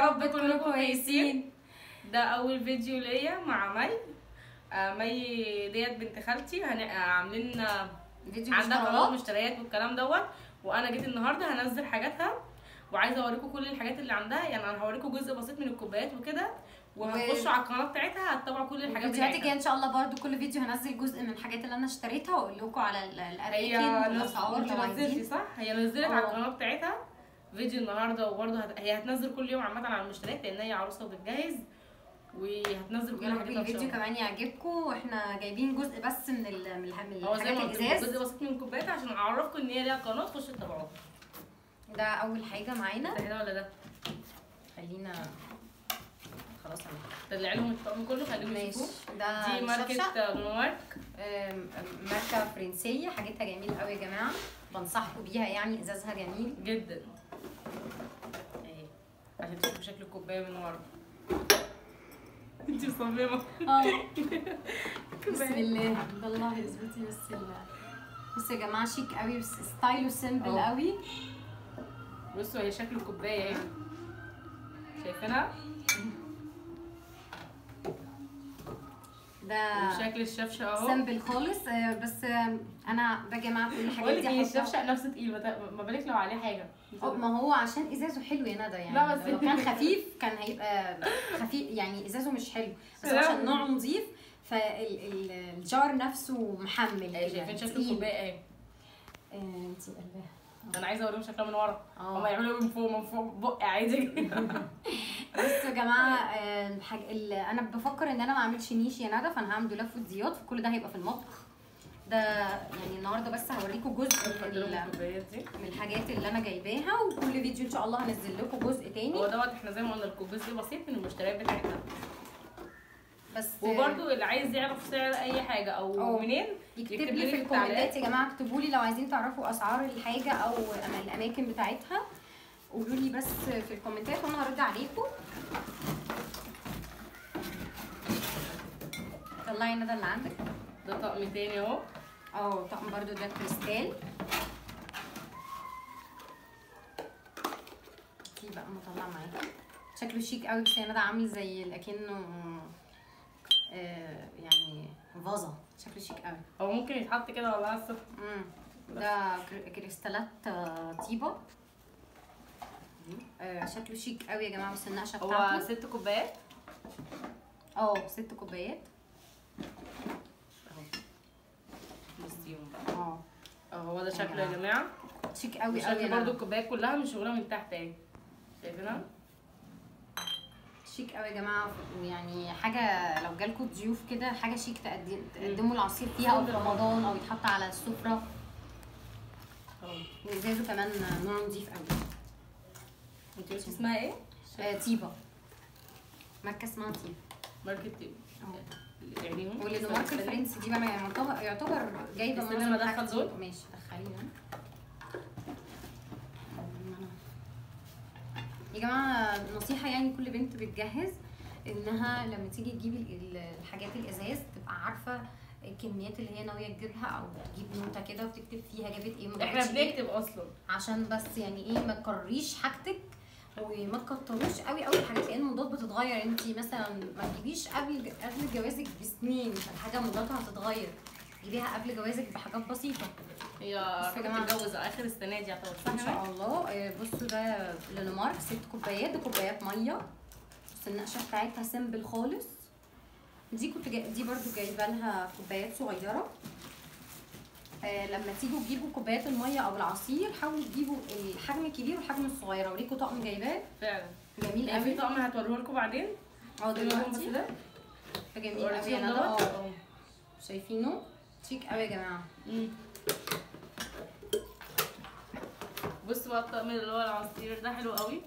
رب تكونوا كويسين ده اول فيديو ليا مع مي آه مي ديت بنت خالتي هن... آه، عاملين آه، فيديو عندها قناه مشتريات مشتريات والكلام دوت وانا جيت النهارده هنزل حاجاتها وعايزه اوريكم كل الحاجات اللي عندها يعني انا هوريكم جزء بسيط من الكوبايات وكده وهتخشوا على القناه بتاعتها هتتابعوا كل الحاجات الفيديوهات الجايه بتاعتها ان شاء الله برضو كل فيديو هنزل جزء من الحاجات اللي انا اشتريتها واقول لكم على ال- هي الاماكن والاسعار انت لو نزلتي عايزين صح هي نزلت على اه. القناه بتاعتها فيديو النهارده وبرضه هت... هي هتنزل كل يوم عامه على المشتريات لان هي عروسه وبتجهز وهتنزل كل يا رب حاجاتها ان شاء الفيديو الله كمان يعجبكم واحنا جايبين جزء بس من ال- من الح- من هو زي الحاجات ما قلت لكم الازاز جزء بسيط من الكوبايات عشان اعرفكم ان هي ليها قناه تخشوا تتابعوها ده اول حاجه معانا ده هنا ولا ده؟ خلينا خلاص انا طلع لهم الطقم كله خليهم ماشي يشوفوه ده دي الشفشة. ماركه لونمارك آم، ماركه فرنسيه حاجتها جميل قوي يا جماعه بنصحكم بيها يعني ازازها جميل جدا اهي عشان تشوفوا شكل الكوبايه من ورا انت مصممه اه بسم الله والله اظبطي بس ال بصوا يا جماعه شيك قوي بس ستايله سيمبل اه. قوي بصوا هي شكل الكوبايه اهي شايفينها ده وشكل الشفشه اهو سيمبل خالص آه، بس آه، انا باجي مع كل الحاجات بقول لك دي ايه احطها الشفشه نفسه تقيل ما ت- ما بالك لو عليه حاجه اه ما هو عشان ازازه حلو يا ندى يعني لا بس- لو كان خفيف كان هيبقى خفيف يعني ازازه مش حلو بس لا. عشان نوعه نظيف فالجار نفسه محمل اهي كده، شايفين شكل تقيل. الكوبايه اهي آه، انتي قلبها انا عايزه اوريهم شكلها من ورا اه. هما يعملوا من فوق من فوق بق عادي بصوا يا جماعه آه، الحاج... ال- انا بفكر ان انا ما اعملش نيش يا ندى فانا هعمل دولاب فوتزيات فكل ده هيبقى في المطبخ ده يعني النهارده بس هوريكم جزء من, اتفضلوا ال- الكوبايات دي من الحاجات اللي انا جايباها وكل فيديو ان شاء الله هنزل لكم جزء هو تاني دوت احنا زي ما قلنا الكوبايات دي بسيط من المشتريات بتاعتنا بس وبرده اللي عايز يعرف سعر اي حاجه او اه. منين يكتب يكتب لي لي في في التعليقات. الكومنتات يا جماعه اكتبوا لي لو عايزين تعرفوا اسعار الحاجه او أما الاماكن بتاعتها قولوا لي بس في الكومنتات وانا هرد عليكم طلعي ندى اللي عندك ده طقم تاني اهو اه طقم برضو ده كريستال دي بقى مطلع معاكي شكله شيك قوي بس يا ندى عامل زي اكنه آه يعني فازه شكله شيك قوي هو ممكن يتحط كده والله على الصبح مم. ده كر- كريستالات آه، طيبه آه شكله شيك قوي يا جماعه بس النقشه هو بتاعته ست كوبايات اه ست كوبايات اهو بصيهم بقى اه اهو هو ده شكله يا جماعه شيك قوي قوي وشكل يا برضو ندى. الكوبايات كلها مشغوله من تحت اهي شايفينها شيك قوي يا جماعه يعني حاجه لو جالكوا ضيوف كده حاجه شيك تقدم تقدموا العصير فيها او في رمضان او يتحط على السفره اهو وازازه كمان نوع نضيف قوي انت قلتي اسمها ايه؟ آه طيبه ماركه اسمها طيبه ماركت تيب اه يعني هم والدنمارك الفرنسي دي بقى يعتبر يعتبر جايبه استنى معظم ما أدخل الحاجات دول. دي. ماشي دخليهم يا جماعه نصيحه يعني كل بنت بتجهز انها لما تيجي تجيب ال- ال- الحاجات الازاز تبقى عارفه الكميات اللي هي ناويه تجيبها او تجيب نوته كده وتكتب فيها جابت ايه وما احنا جابتش إيه. بنكتب اصلا عشان بس يعني ايه ما تكرريش حاجتك وما تكتروش قوي قوي الحاجات لان الموضات بتتغير انت مثلا ما تجيبيش قبل قبل جوازك بسنين الحاجه موضاتها هتتغير جيبيها قبل جوازك بحاجات بسيطه هي بس يا جماعة. تتجوز اخر السنه دي يعتبر صح ان يا شاء الله آه، بصوا ده لينمارك ست كوبايات ده كوبايات ميه بس النقشه بتاعتها سيمبل خالص دي كنت جاي دي برضو جايبه لها كوبايات صغيره آه لما تيجوا تجيبوا كوبايات الميه او العصير حاولوا تجيبوا الحجم الكبير والحجم الصغير اوريكم طقم جايباه فعلا جميل يعني في قوي طقم هتوريه لكم بعدين اه تقولوا لهم بس دلوقتي ده ده جميل قوي وريتيهم يا ندى دوت اه اه. شايفينه شيك قوي يا جماعه مم. بصوا بقى الطقم اللي هو العصير ده حلو قوي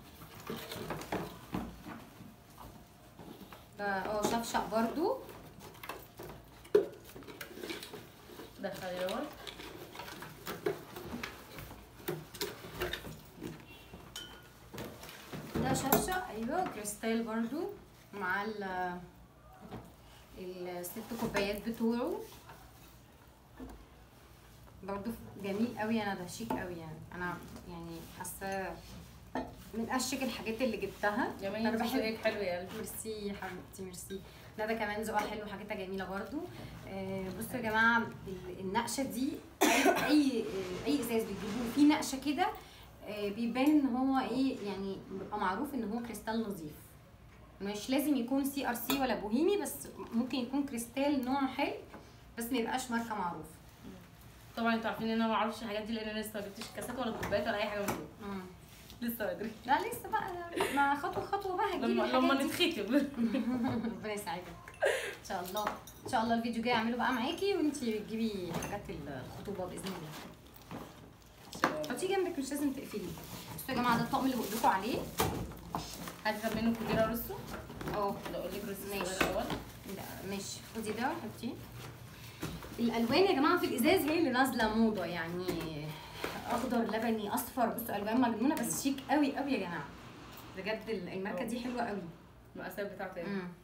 ده اه شفشق برضو دخلي دوت ده شفشق ايوه كريستال برضو مع ال الست كوبايات بتوعه برضو جميل قوي انا ده شيك قوي يعني انا يعني حاسه من اشيك الحاجات اللي جبتها جميل انا انت بحب ذوقك حلو يا قلبي ميرسي يا حبيبتي ميرسي ندى كمان ذوقها حلو حاجتها جميله برضو آه، بصوا يا جماعه ال- النقشه دي اي اي اي ازاز بتجيبوه فيه نقشه كده آه، بيبان ان هو ايه يعني بيبقى معروف ان هو كريستال نظيف مش لازم يكون سي ار سي ولا بوهيمي بس ممكن يكون كريستال نوعه حلو بس ما يبقاش ماركه معروف طبعا انتوا عارفين ان انا ما اعرفش الحاجات دي لان انا لسه ما جبتش كاسات ولا كوبايات ولا اي حاجه من دول مم. لسه بدري لا لسه بقى مع خطوه خطوه بقى هجيب لما لما الحاجات دي نتختم ربنا يساعدك ان شاء الله ان شاء الله الفيديو الجاي اعمله بقى معاكي وانتي تجيبي حاجات الخطوبه باذن الله حطيه جنبك مش لازم تقفليه بصوا يا جماعه ده الطقم اللي بقول لكم عليه هاخد منه كبيره رصه اه ولا اقول لك رصه ماشي. صغير الاول لا ماشي خدي ده وحطيه الالوان يا جماعه في الازاز هي اللي نازله موضه يعني اخضر لبني اصفر بصوا الوان مجنونه بس شيك قوي قوي يا جماعه بجد الماركه دي حلوه قوي المقاسات بتاعته ايه امم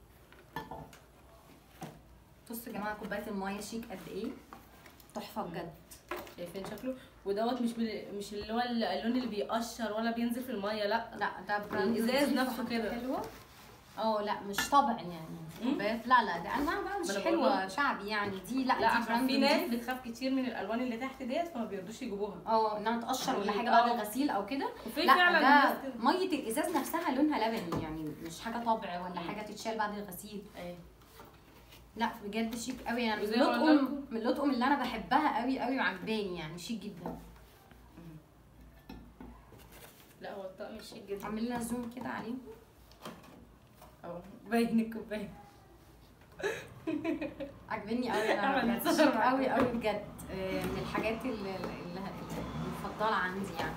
بصوا يا جماعه كوبايه المايه شيك قد ايه تحفه بجد شايفين شكله ودوت مش بال... مش اللي هو اللون اللي بيقشر ولا بينزل في الميه لا لا ده براند الإزاز نضيف نفسه وحاجته كده. حلوه اه لا مش طبع يعني مم. كوبايات لا لا ده انواع بقى ما مش أنا حلوه بقول شعبي يعني دي لا, لا دي عشان براند في ناس نضيف. بتخاف كتير من الالوان اللي تحت ديت فما بيرضوش يجيبوها اه انها تقشر ولا حاجه بعد اه. الغسيل او كده وفي لا فعلا ده ناس كده. ميه الازاز نفسها لونها لبني يعني مش حاجه طبع ولا حاجه تتشال بعد الغسيل ايه لا بجد شيك قوي يعني من وزي ما قلنا الاطقم لكم- من الاطقم اللي انا بحبها قوي قوي وعجباني يعني شيك جدا لا هو الطقم شيك جدا عامل لنا زوم كده عليه اهو باين الكوبايه عجبني قوي انا عمل بجد صور شيك مع قوي قوي بجد آه، من الحاجات اللي اللي- المفضله عندي يعني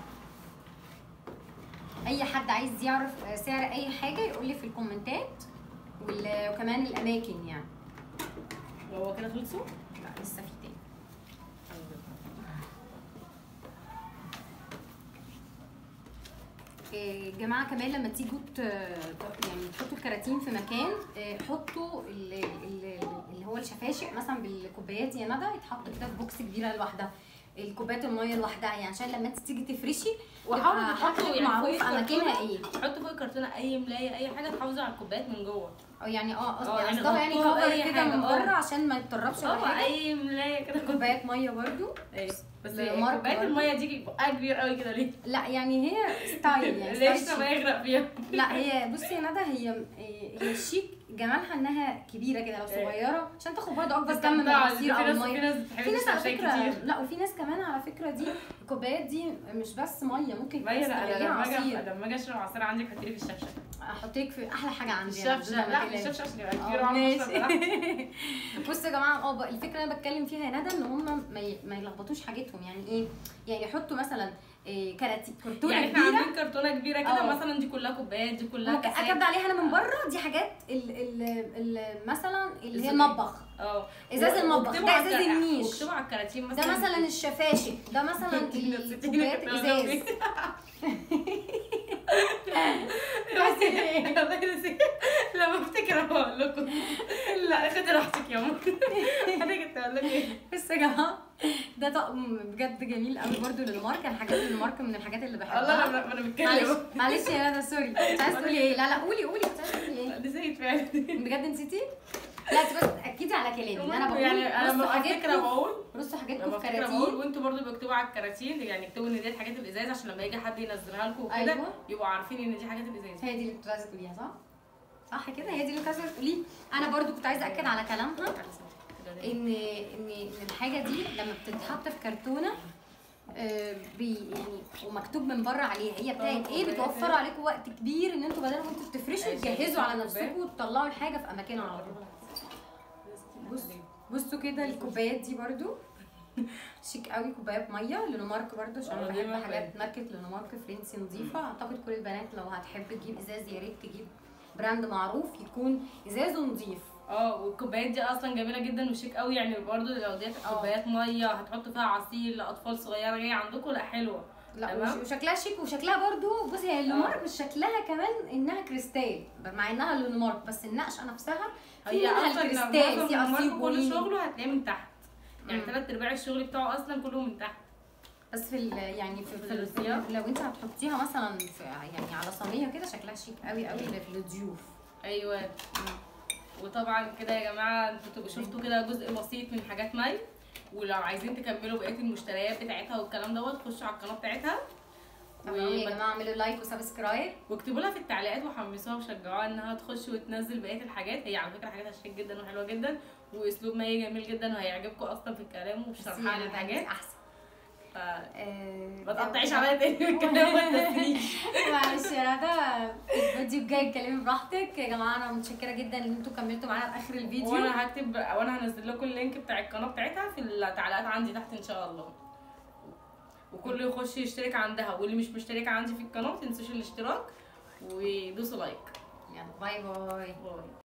اي حد عايز يعرف آه، سعر اي حاجه يقول لي في الكومنتات وال- وكمان الاماكن يعني هو كده خلصوا لا لسه في تاني آه، جماعه كمان لما تيجوا ت- ت- يعني تحطوا الكراتين في مكان آه، حطوا ال- ال- اللي هو الشفاشق مثلا بالكوبايات يا ندى يتحط كده في بوكس كبيره لوحدها الكوبايات الميه لوحدها يعني عشان لما انت تيجي تفرشي وحاولوا تبقى تحطوا حاجتك يعني معروف فوق اماكنها الكرتونة. ايه حطوا فوق الكرتونه اي ملايه اي حاجه تحافظوا على الكوبايات من جوه او يعني اه قصدي اه، يعني قصدها يعني غطوها كفر بأي كده حاجة، من اه. بره عشان ما يتطربش ولا اه حاجه اي ملايه كده كوبايات ميه برضو ايه بس لمارك كوبايه برضه. الميه دي بقى كبير قوي كده ليه؟ لا يعني هي ستايل يعني ليش ستايل ما شيك. يغرق فيها؟ لا هي بصي يا ندى هي هي الشيك جمالها انها كبيره كده لو ايه. صغيره عشان تاخد برضه اكبر كم من تستمتعوا. العصير في او ناس- الميه في ناس بتحب في ناس على تشرب فكره كتير لا وفي ناس كمان على فكره دي الكوبايات دي مش بس ميه ممكن ما هي لا تستغليها انا لما اجي عصير لما اجي اشرب عصير عندك حطي لي في الشفشه احطيك في احلى حاجه عندي في الشفشه أنا لا بجيبها في لك. الشفشه عشان يبقى اه كبير وأعرف أشرب براحتي. ماشي بصوا يا جماعه اه بقى الفكره اللي انا بتكلم فيها يا ندى ان هم ما ي- ما يلخبطوش حاجتهم يعني ايه يعني يحطوا مثلا إيه كراتين كرتونه يعني احنا كبيره عاملين كرتونه كبيره كده اه. مثلا دي كلها كوبايات دي كلها ممكن كاسات. اكد عليها انا من بره دي حاجات ال ال ال مثلا اللي هي الزبادي. المطبخ اه ازاز و- المطبخ واكتبوا ده على ازاز الك- النيش واكتبوا على الكراتين ده مثلا مثلا الشفاشق ده مثلا الكوبايات ازاز لما افتكر هقول لكم لا خدي راحتك يا ماما انا كنت هقول لك ايه بس يا جماعه ده طقم بجد جميل قوي برضو للمارك انا حاجات للمارك من الحاجات اللي الله بحبها انا انا معلش بتكلم معلش يا ندى سوري مش عايزه تقولي ايه لا لا قولي قولي كنت عايزه تقولي ايه نسيت فعلا بجد نسيتي؟ لا انت بس اكدي على كلامي ان انا بقول يعني انا رصوا لما افتكر حاجاتكم بقول رصوا حاجاتكم لما في افتكر بقول كراتين وانتوا برضو بيكتبوا على الكراتين يعني اكتبوا ان ديت حاجات الازاز عشان لما يجي حد ينزلها لكم وكده أيوة. يبقوا عارفين ان دي حاجات الازاز هي دي اللي كنت عايزه تقوليها صح؟ صح كده هي دي اللي كنت عايزه تقوليه انا برضو كنت عايزه اكد على كلامها ان ان ان الحاجه دي لما بتتحط في كرتونه آه، بي يعني ومكتوب من بره عليها هي بتاعت اه، ايه كوبايات. بتوفروا عليكم وقت كبير ان انتوا بدل ما انتوا تفرشوا أيوة، تجهزوا على كوبايات. نفسكم وتطلعوا الحاجه في اماكنها على طول بص بصوا كده الكوبايات دي برضو شيك قوي كوبايات ميه لونمارك برضو عشان اه، انا دي بحب ماركة. حاجات ماركه لونمارك فرنسي نظيفه اعتقد كل البنات لو هتحب تجيب ازاز يا ريت تجيب براند معروف يكون ازازه نظيف اه والكوبايات دي اصلا جميله جدا وشيك قوي يعني برضو لو ديت اه. كوبايات ميه هتحطوا فيها عصير لاطفال صغيره جايه عندكم لا حلوه لا تمام. وش- وشكلها شيك وشكلها برضو بصي هي اللونمارك مش شكلها كمان انها كريستال مع انها لونمارك بس النقشه نفسها في هي منها اصلا الكريستال معظم في الماركة اصيل كل بولي شغله هتلاقيه من تحت يعني مم. ثلاث ارباع الشغل بتاعه اصلا كله من تحت بس في ال يعني في, في, ال- الصيام. لو انت هتحطيها مثلا في يعني على صينيه كده شكلها شيك قوي قوي لل- للضيوف ايوه وطبعا كده يا جماعه انتوا تبقوا شفتوا كده جزء بسيط من حاجات مي ولو عايزين تكملوا بقيه المشتريات بتاعتها والكلام دوت خشوا على القناه بتاعتها تمام يا وما- جماعه اعملوا لايك وسبسكرايب واكتبوا لها في التعليقات وحمسوها وشجعوها انها تخش وتنزل بقيه الحاجات هي على فكره حاجاتها شيك جدا وحلوه جدا واسلوب مي جميل جدا وهيعجبكم اصلا في الكلام وفي شرحها للحاجات احسن ف آه، ما تقطعيش عليا تاني في الكلام ما تنسينيش معلش يا ندى الفيديو الجاي اتكلمي براحتك يا جماعه انا متشكره جدا ان انتوا كملتوا معانا لاخر الفيديو وانا هكتب وانا هنزل لكم اللينك بتاع القناه بتاعتها في التعليقات عندي تحت ان شاء الله وكل يخش يشترك عندها واللي مش مشترك عندي في القناه متنسوش الاشتراك ودوسوا لايك يلا باي باي باي